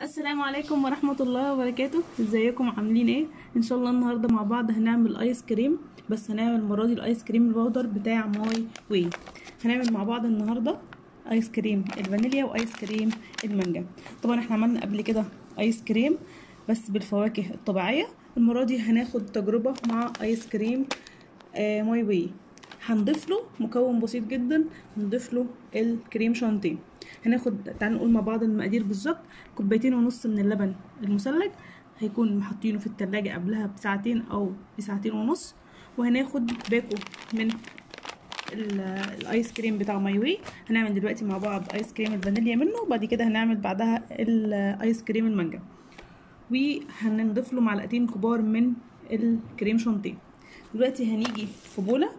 السلام عليكم ورحمة الله وبركاته ازيكم عاملين ايه ان شاء الله النهاردة مع بعض هنعمل ايس كريم بس هنعمل المرة دي الايس كريم البودر بتاع ماي واي هنعمل مع بعض النهاردة ايس كريم الفانيليا وايس كريم المانجا طبعا احنا عملنا قبل كده ايس كريم بس بالفواكه الطبيعية المرة دي هناخد تجربة مع ايس كريم آه ماي واي هنضيف له مكون بسيط جدا هنضيف له الكريم شانتيه هناخد تعالوا نقول مع بعض المقادير بالظبط كوبايتين ونص من اللبن المثلج هيكون محطينه في التلاجة قبلها بساعتين او بساعتين ونص وهناخد باكو من الايس كريم بتاع ماي واي هنعمل دلوقتي مع بعض ايس كريم الفانيليا منه وبعد كده هنعمل بعدها الايس كريم المانجا وهنضيف له معلقتين كبار من الكريم شانتيه دلوقتي هنيجي في بوله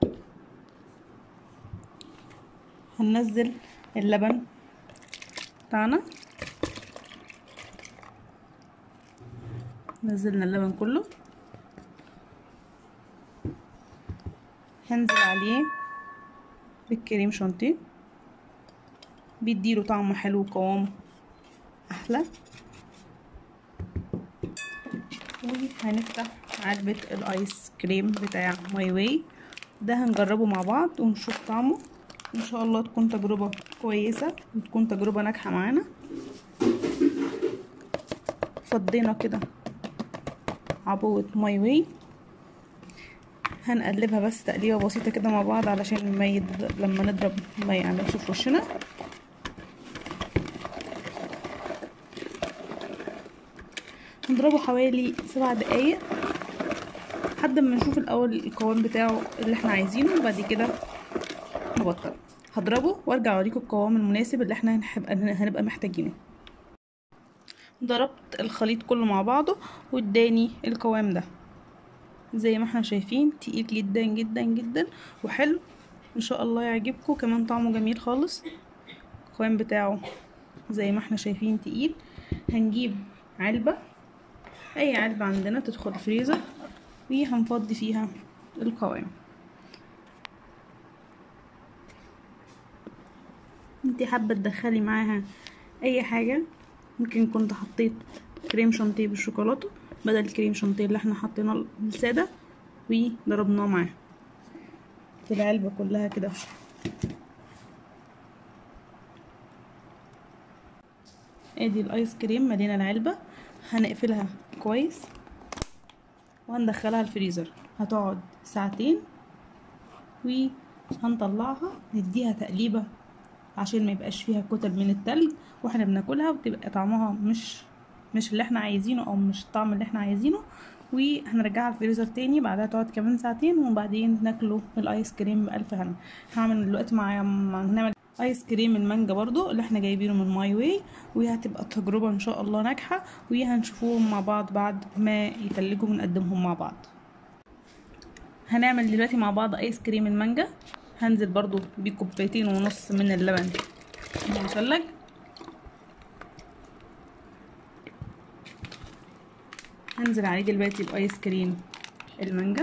هننزل اللبن بتاعنا نزلنا اللبن كله هنزل عليه بالكريم شانتيه بيديله طعم حلو وقوام احلى وهنفتح علبة الايس كريم بتاع ماي واي ده هنجربه مع بعض ونشوف طعمه ان شاء الله تكون تجربة كويسة وتكون تجربة ناجحة معانا فضينا كده عبوة ماي واي هنقلبها بس تقليبة بسيطة كده مع بعض علشان ما يد... لما نضرب ما يعملش في وشنا نضربه حوالي سبع دقايق لحد ما نشوف الاول القوام بتاعه اللي احنا عايزينه وبعد كده نبطل هضربه وارجع اوريكم القوام المناسب اللي احنا هنبقى هنبقى محتاجينه ضربت الخليط كله مع بعضه واداني القوام ده زي ما احنا شايفين تقيل جدا جدا جدا وحلو ان شاء الله يعجبكم كمان طعمه جميل خالص القوام بتاعه زي ما احنا شايفين تقيل هنجيب علبة اي علبة عندنا تدخل الفريزر وهنفضي فيها القوام انتي حابة تدخلي معاها اي حاجة ممكن كنت حطيت كريم شانتيه بالشوكولاتة بدل الكريم شانتيه اللي احنا حطيناه السادة وضربناه معاه في العلبة كلها كده ادي الايس كريم ملينا العلبة هنقفلها كويس وهندخلها الفريزر هتقعد ساعتين وهنطلعها نديها تقليبة عشان ما يبقاش فيها كتل من التلج واحنا بناكلها وتبقى طعمها مش مش اللي احنا عايزينه او مش الطعم اللي احنا عايزينه وهنرجعها الفريزر تاني بعدها تقعد كمان ساعتين وبعدين ناكله الايس كريم بألف هنا هعمل دلوقتي مع هنعمل ايس كريم المانجا برضو اللي احنا جايبينه من ماي واي وهتبقى تجربة ان شاء الله ناجحة وهنشوفوهم مع بعض بعد ما يتلجوا ونقدمهم مع بعض هنعمل دلوقتي مع بعض ايس كريم المانجا هنزل برضو بكوبايتين ونص من اللبن المثلج هنزل عليه دلوقتي بايس كريم المانجا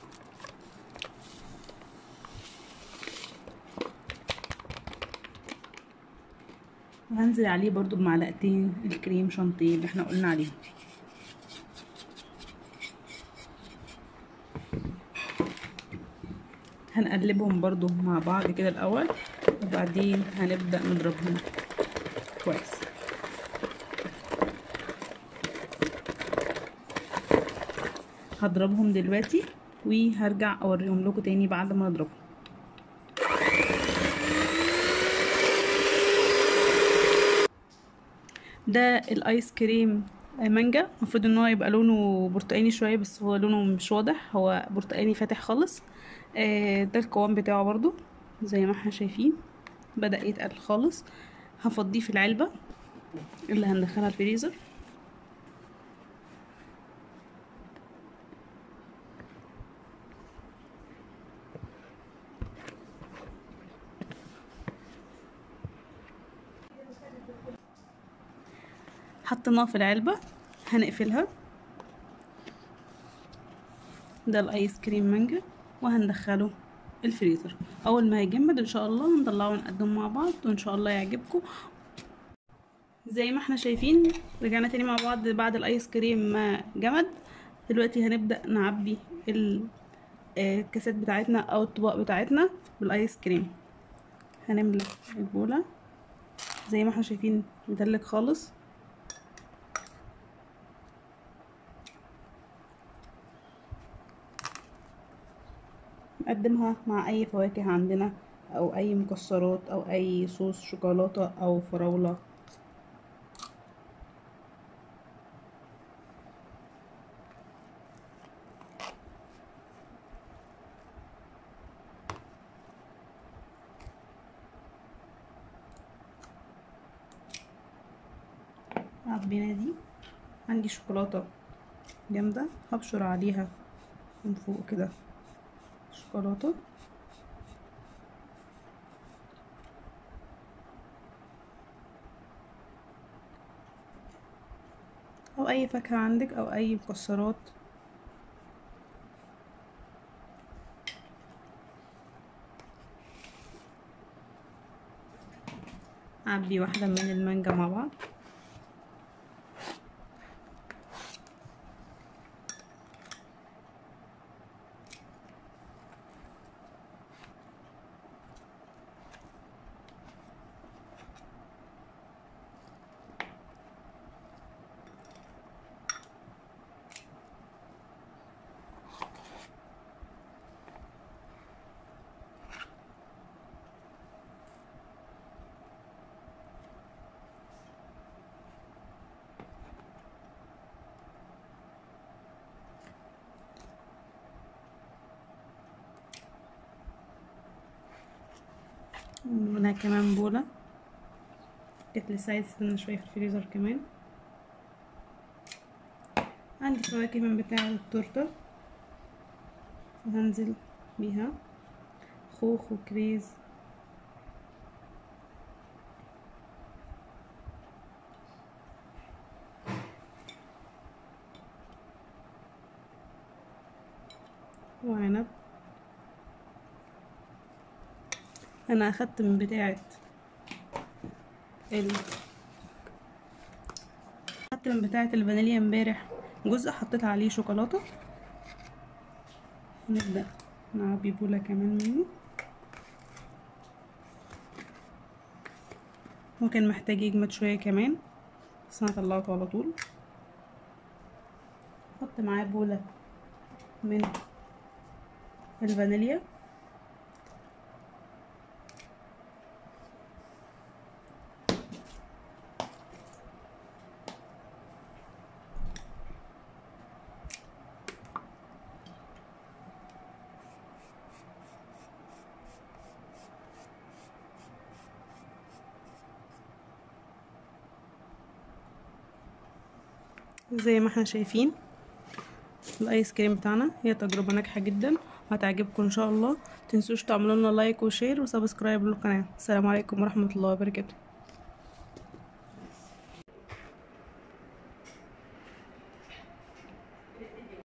وهنزل عليه برضو بمعلقتين الكريم شانتيه اللي احنا قلنا عليه هنقلبهم برضو مع بعض كده الاول وبعدين هنبدأ نضربهم كويس هضربهم دلوقتي وهرجع اوريهم لكم تاني بعد ما اضربهم ده الايس كريم مانجا المفروض ان هو يبقى لونه برتقاني شويه بس هو لونه مش واضح هو برتقاني فاتح خالص ده القوام بتاعه برضو زي ما احنا شايفين بدأ يتقل خالص هفضيه في العلبة اللي هندخلها الفريزر حطيناه في العلبة هنقفلها ده الايس كريم مانجا وهندخله الفريزر اول ما يجمد ان شاء الله هنطلعه ونقدمه مع بعض وان شاء الله يعجبكم زي ما احنا شايفين رجعنا تاني مع بعض بعد الايس كريم ما جمد دلوقتي هنبدأ نعبي ال- آه، الكاسات بتاعتنا او الطباق بتاعتنا بالايس كريم هنملى البولة زي ما احنا شايفين مدلك خالص نقدمها مع اي فواكه عندنا او اي مكسرات او اي صوص شوكولاتة او فراولة عبينا دي عندي شوكولاتة جامدة هبشر عليها من فوق كده شوكولاتة او اي فاكهة عندك او اي مكسرات عبي واحدة من المانجا مع بعض هنا كمان بولة جت لسه عايز استنى شوية في الفريزر كمان عندي فواكه من بتاع التورتة هنزل بيها خوخ وكريز وعنب انا اخدت من بتاعه ال اخدت من بتاعه الفانيليا امبارح جزء حطيت عليه شوكولاته نبدا نعبي بوله كمان منه هو كان محتاج يجمد شويه كمان بس انا طلعته على طول احط معاه بوله من الفانيليا زي ما احنا شايفين الايس كريم بتاعنا هي تجربه ناجحه جدا وهتعجبكم ان شاء الله متنسوش تعملوا لنا لايك وشير وسبسكرايب للقناه السلام عليكم ورحمه الله وبركاته